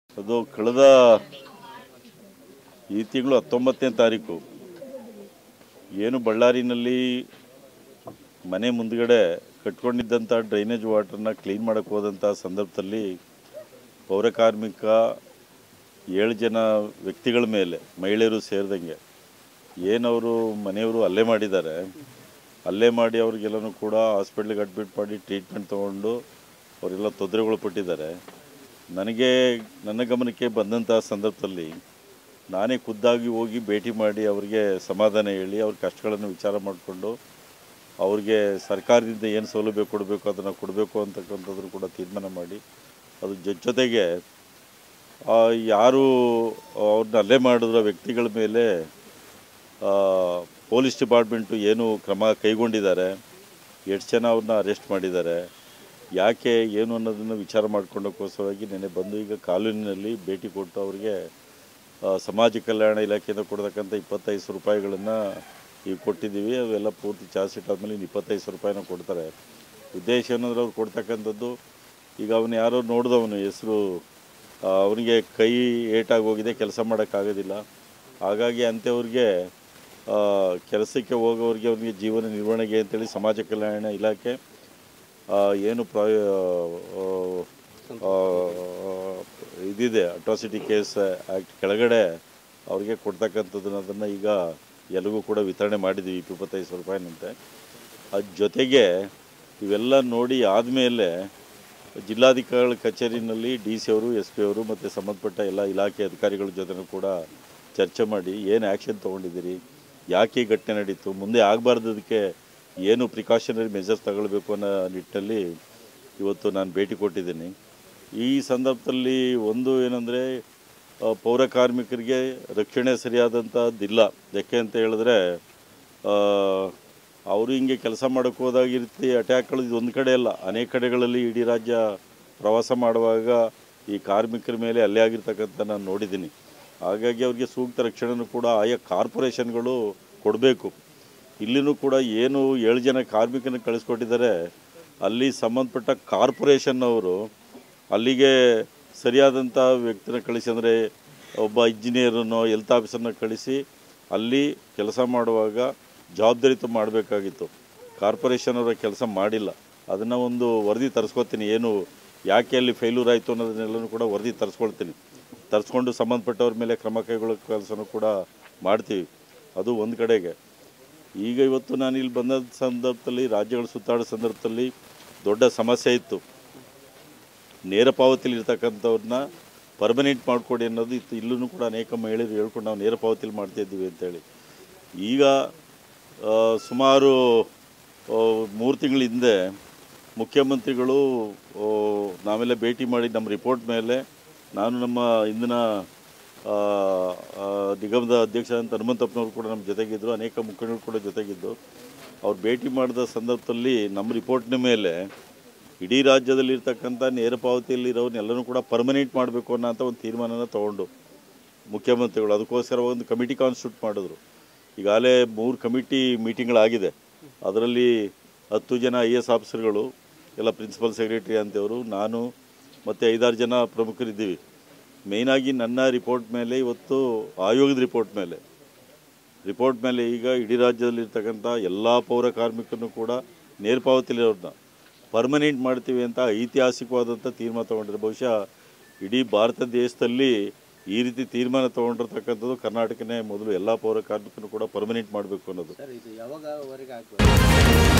ಅದು ಕಳೆದ ಈ ತಿಂಗಳು ಹತ್ತೊಂಬತ್ತನೇ ತಾರೀಕು ಏನು ಬಳ್ಳಾರಿನಲ್ಲಿ ಮನೆ ಮುಂದ್ಗಡೆ ಕಟ್ಕೊಂಡಿದ್ದಂಥ ಡ್ರೈನೇಜ್ ವಾಟರ್ನ ಕ್ಲೀನ್ ಮಾಡೋಕ್ಕೆ ಹೋದಂಥ ಸಂದರ್ಭದಲ್ಲಿ ಪೌರ ಕಾರ್ಮಿಕ ಏಳು ಜನ ವ್ಯಕ್ತಿಗಳ ಮೇಲೆ ಮಹಿಳೆಯರು ಸೇರಿದಂಗೆ ಏನವರು ಮನೆಯವರು ಹಲ್ಲೆ ಮಾಡಿದ್ದಾರೆ ಹಲ್ಲೆ ಮಾಡಿ ಅವ್ರಿಗೆಲ್ಲನೂ ಕೂಡ ಹಾಸ್ಪಿಟ್ಲಿಗೆ ಅಡ್ಮಿಟ್ ಮಾಡಿ ಟ್ರೀಟ್ಮೆಂಟ್ ತೊಗೊಂಡು ಅವರೆಲ್ಲ ತೊಂದರೆಗಳು ಪಟ್ಟಿದ್ದಾರೆ ನನಗೆ ನನ್ನ ಗಮನಕ್ಕೆ ಬಂದಂಥ ಸಂದರ್ಭದಲ್ಲಿ ನಾನೇ ಖುದ್ದಾಗಿ ಹೋಗಿ ಭೇಟಿ ಮಾಡಿ ಅವರಿಗೆ ಸಮಾಧಾನ ಹೇಳಿ ಅವ್ರ ಕಷ್ಟಗಳನ್ನು ವಿಚಾರ ಮಾಡಿಕೊಂಡು ಅವ್ರಿಗೆ ಸರ್ಕಾರದಿಂದ ಏನು ಸೌಲಭ್ಯ ಕೊಡಬೇಕು ಅದನ್ನು ಕೊಡಬೇಕು ಅಂತಕ್ಕಂಥದ್ರು ಕೂಡ ತೀರ್ಮಾನ ಮಾಡಿ ಅದು ಜೊತೆ ಜೊತೆಗೆ ಆ, ಯಾರು ಅವ್ರನ್ನ ಹಲ್ಲೆ ಮಾಡಿರೋ ವ್ಯಕ್ತಿಗಳ ಮೇಲೆ ಆ, ಪೊಲೀಸ್ ಡಿಪಾರ್ಟ್ಮೆಂಟು ಏನು ಕ್ರಮ ಕೈಗೊಂಡಿದ್ದಾರೆ ಎಷ್ಟು ಜನ ಅವ್ರನ್ನ ಅರೆಸ್ಟ್ ಮಾಡಿದ್ದಾರೆ ಯಾಕೆ ಏನು ಅನ್ನೋದನ್ನು ವಿಚಾರ ಮಾಡ್ಕೊಂಡಕ್ಕೋಸ್ಕರವಾಗಿ ನೆನೆ ಬಂದು ಈಗ ಕಾನೂನಿನಲ್ಲಿ ಭೇಟಿ ಕೊಟ್ಟು ಅವರಿಗೆ ಆ, ಸಮಾಜ ಕಲ್ಯಾಣ ಇಲಾಖೆಯಿಂದ ಕೊಡ್ತಕ್ಕಂಥ ಇಪ್ಪತ್ತೈದು ಸಾವಿರ ರೂಪಾಯಿಗಳನ್ನು ಈಗ ಕೊಟ್ಟಿದ್ದೀವಿ ಅವೆಲ್ಲ ಪೂರ್ತಿ ಚಾರ್ಜ್ ಶೀಟ್ ಆದಮೇಲೆ ಇನ್ನು ಇಪ್ಪತ್ತೈದು ಸಾವಿರ ರೂಪಾಯಿನ ಕೊಡ್ತಾರೆ ಉದ್ದೇಶ ಏನಂದ್ರೆ ಅವ್ರು ಕೊಡ್ತಕ್ಕಂಥದ್ದು ಈಗ ಅವನು ಯಾರೋ ನೋಡಿದವನು ಹೆಸರು ಅವನಿಗೆ ಕೈ ಏಟಾಗಿ ಹೋಗಿದೆ ಕೆಲಸ ಮಾಡೋಕ್ಕಾಗೋದಿಲ್ಲ ಹಾಗಾಗಿ ಅಂಥವ್ರಿಗೆ ಆ, ಕೆಲಸಕ್ಕೆ ಹೋಗೋರಿಗೆ ಅವ್ರಿಗೆ ಜೀವನ ನಿರ್ವಹಣೆಗೆ ಅಂತೇಳಿ ಸಮಾಜ ಕಲ್ಯಾಣ ಇಲಾಖೆ ಆ, ಏನು ಪ್ರ ಆ, ಇದಿದೆ ಅಟ್ರಾಸಿಟಿ ಕೇಸ್ ಆ್ಯಕ್ಟ್ ಕೆಳಗಡೆ ಅವ್ರಿಗೆ ಕೊಡ್ತಕ್ಕಂಥದ್ದನ್ನ ಅದನ್ನು ಈಗ ಎಲ್ರಿಗೂ ಕೂಡ ವಿತರಣೆ ಮಾಡಿದ್ದೀವಿ ಇಪ್ಪತ್ತೈದು ಸಾವಿರ ರೂಪಾಯಿನಂತೆ ಅದ್ರ ಜೊತೆಗೆ ಇವೆಲ್ಲ ನೋಡಿ ಆದಮೇಲೆ ಜಿಲ್ಲಾಧಿಕಾರಿಗಳ ಕಚೇರಿನಲ್ಲಿ ಡಿ ಸಿ ಅವರು ಎಸ್ ಪಿ ಅವರು ಮತ್ತು ಸಂಬಂಧಪಟ್ಟ ಎಲ್ಲ ಇಲಾಖೆ ಅಧಿಕಾರಿಗಳ ಜೊತೆನೂ ಕೂಡ ಚರ್ಚೆ ಮಾಡಿ ಏನು ಆ್ಯಕ್ಷನ್ ತೊಗೊಂಡಿದ್ದೀರಿ ಯಾಕೆ ಈ ಘಟನೆ ನಡೀತು ಮುಂದೆ ಆಗಬಾರ್ದದಕ್ಕೆ ಏನು ಪ್ರಿಕಾಷನರಿ ಮೆಜರ್ಸ್ ತಗೊಳ್ಬೇಕು ಅನ್ನೋ ನಿಟ್ಟಿನಲ್ಲಿ ಇವತ್ತು ನಾನು ಭೇಟಿ ಕೊಟ್ಟಿದ್ದೀನಿ ಈ ಸಂದರ್ಭದಲ್ಲಿ ಒಂದು ಏನಂದರೆ ಪೌರ ಕಾರ್ಮಿಕರಿಗೆ ರಕ್ಷಣೆ ಸರಿಯಾದಂಥದ್ದಿಲ್ಲ ಯಾಕೆ ಅಂತ ಹೇಳಿದ್ರೆ ಆ, ಅವರು ಹಿಂಗೆ ಕೆಲಸ ಮಾಡೋಕ್ಕೆ ಹೋದಾಗ ಈ ರೀತಿ ಅಟ್ಯಾಕ್ಗಳು ಇದು ಒಂದು ಕಡೆ ಅಲ್ಲ ಅನೇಕ ಕಡೆಗಳಲ್ಲಿ ಇಡೀ ರಾಜ್ಯ ಪ್ರವಾಸ ಮಾಡುವಾಗ ಈ ಕಾರ್ಮಿಕರ ಮೇಲೆ ಹಲ್ಲೆ ಆಗಿರ್ತಕ್ಕಂಥ ನಾನು ನೋಡಿದ್ದೀನಿ ಹಾಗಾಗಿ ಅವ್ರಿಗೆ ಸೂಕ್ತ ರಕ್ಷಣೆನೂ ಕೂಡ ಆಯಾ ಕಾರ್ಪೊರೇಷನ್ಗಳು ಕೊಡಬೇಕು ಇಲ್ಲಿನೂ ಕೂಡ ಏನು ಏಳು ಜನ ಕಾರ್ಮಿಕನ ಕಳಿಸ್ಕೊಟ್ಟಿದ್ದಾರೆ ಅಲ್ಲಿ ಸಂಬಂಧಪಟ್ಟ ಕಾರ್ಪೊರೇಷನ್ ಅವರು ಅಲ್ಲಿಗೆ ಸರಿಯಾದಂಥ ವ್ಯಕ್ತಿನ ಕಳಿಸಿ ಅಂದರೆ ಒಬ್ಬ ಇಂಜಿನಿಯರನ್ನು ಹೆಲ್ತ್ ಆಫೀಸರ್ನ ಕಳಿಸಿ ಅಲ್ಲಿ ಕೆಲಸ ಮಾಡುವಾಗ ಜವಾಬ್ದಾರಿತ ಮಾಡಬೇಕಾಗಿತ್ತು ಕಾರ್ಪೊರೇಷನ್ ಅವರ ಕೆಲಸ ಮಾಡಿಲ್ಲ ಅದನ್ನು ಒಂದು ವರದಿ ತರಿಸ್ಕೊತೀನಿ ಏನು ಯಾಕೆ ಅಲ್ಲಿ ಫೇಲ್ಯೂರ್ ಆಯಿತು ಅನ್ನೋದನ್ನೆಲ್ಲನೂ ಕೂಡ ವರದಿ ತರಿಸ್ಕೊಳ್ತೀನಿ ತರಿಸ್ಕೊಂಡು ಸಂಬಂಧಪಟ್ಟವ್ರ ಮೇಲೆ ಕ್ರಮ ಕೈಗೊಳ್ಳೋ ಕೆಲಸನೂ ಕೂಡ ಮಾಡ್ತೀವಿ ಅದು ಒಂದು ಕಡೆಗೆ ಈಗ ಇವತ್ತು ನಾನು ಇಲ್ಲಿ ಬಂದ ಸಂದರ್ಭದಲ್ಲಿ ರಾಜ್ಯಗಳು ಸುತ್ತಾಡೋ ಸಂದರ್ಭದಲ್ಲಿ ದೊಡ್ಡ ಸಮಸ್ಯೆ ಇತ್ತು ನೇರ ಪಾವತಿಲಿ ಇರ್ತಕ್ಕಂಥವ್ರನ್ನ ಪರ್ಮನೆಂಟ್ ಮಾಡಿಕೊಡಿ ಅನ್ನೋದು ಇತ್ತು ಇಲ್ಲೂ ಕೂಡ ಅನೇಕ ಮಹಿಳೆಯರು ಹೇಳ್ಕೊಂಡು ನಾವು ನೇರ ಪಾವತಿಲಿ ಮಾಡ್ತಾ ಇದ್ದೀವಿ ಅಂತೇಳಿ ಈಗ ಆ, ಸುಮಾರು ಮೂರು ತಿಂಗಳ ಹಿಂದೆ ಮುಖ್ಯಮಂತ್ರಿಗಳು ಆ, ನಾವೆಲ್ಲ ಭೇಟಿ ಮಾಡಿ ನಮ್ಮ ರಿಪೋರ್ಟ್ ಮೇಲೆ ನಾನು ನಮ್ಮ ಇಂದಿನ ಆ, ಆ, ನಿಗಮದ ಅಧ್ಯಕ್ಷರಾದಂಥ ಹನುಮಂತಪ್ಪನವರು ಕೂಡ ನಮ್ಮ ಜೊತೆಗಿದ್ದರು ಅನೇಕ ಮುಖಂಡರು ಕೂಡ ಜೊತೆಗಿದ್ದು ಅವ್ರು ಭೇಟಿ ಮಾಡಿದ ಸಂದರ್ಭದಲ್ಲಿ ನಮ್ಮ ರಿಪೋರ್ಟ್ನ ಮೇಲೆ ಇಡೀ ರಾಜ್ಯದಲ್ಲಿ ಇರ್ತಕ್ಕಂಥ ನೇರ ಪಾವತಿಯಲ್ಲಿರೋನೆಲ್ಲನೂ ಕೂಡ ಪರ್ಮನೆಂಟ್ ಮಾಡಬೇಕು ಅನ್ನೋಂಥ ಒಂದು ತೀರ್ಮಾನನ ತಗೊಂಡು ಮುಖ್ಯಮಂತ್ರಿಗಳು ಅದಕ್ಕೋಸ್ಕರ ಒಂದು ಕಮಿಟಿ ಕಾನ್ಸ್ಟಿಟ್ಯೂಟ್ ಮಾಡಿದ್ರು ಈಗಾಗಲೇ ಮೂರು ಕಮಿಟಿ ಮೀಟಿಂಗ್ಗಳಾಗಿದೆ ಅದರಲ್ಲಿ ಹತ್ತು ಜನ ಐ ಎಸ್ ಆಫೀಸರ್ಗಳು ಎಲ್ಲ ಪ್ರಿನ್ಸಿಪಲ್ ಸೆಕ್ರೆಟರಿ ಅಂತೇವರು ನಾನು ಮತ್ತು ಐದಾರು ಜನ ಪ್ರಮುಖರಿದ್ದೀವಿ ಮೇಯ್ನಾಗಿ ನನ್ನ ರಿಪೋರ್ಟ್ ಮೇಲೆ ಇವತ್ತು ಆಯೋಗದ ರಿಪೋರ್ಟ್ ಮೇಲೆ ರಿಪೋರ್ಟ್ ಮೇಲೆ ಈಗ ಇಡೀ ರಾಜ್ಯದಲ್ಲಿರ್ತಕ್ಕಂಥ ಎಲ್ಲ ಪೌರ ಕಾರ್ಮಿಕರನ್ನು ಕೂಡ ನೇರಪಾವತಿಲಿರೋರನ್ನ ಪರ್ಮನೆಂಟ್ ಮಾಡ್ತೀವಿ ಅಂತ ಐತಿಹಾಸಿಕವಾದಂಥ ತೀರ್ಮಾನ ತೊಗೊಂಡ್ರೆ ಬಹುಶಃ ಇಡೀ ಭಾರತ ದೇಶದಲ್ಲಿ ಈ ರೀತಿ ತೀರ್ಮಾನ ತೊಗೊಂಡಿರ್ತಕ್ಕಂಥದ್ದು ಕರ್ನಾಟಕನೇ ಮೊದಲು ಎಲ್ಲ ಪೌರ ಕಾರ್ಮಿಕರನ್ನು ಕೂಡ ಪರ್ಮನೆಂಟ್ ಮಾಡಬೇಕು ಅನ್ನೋದು ಸರ್ ಇದು ಯಾವಾಗವರೆಗೆ ಆಗ್ಬೋದು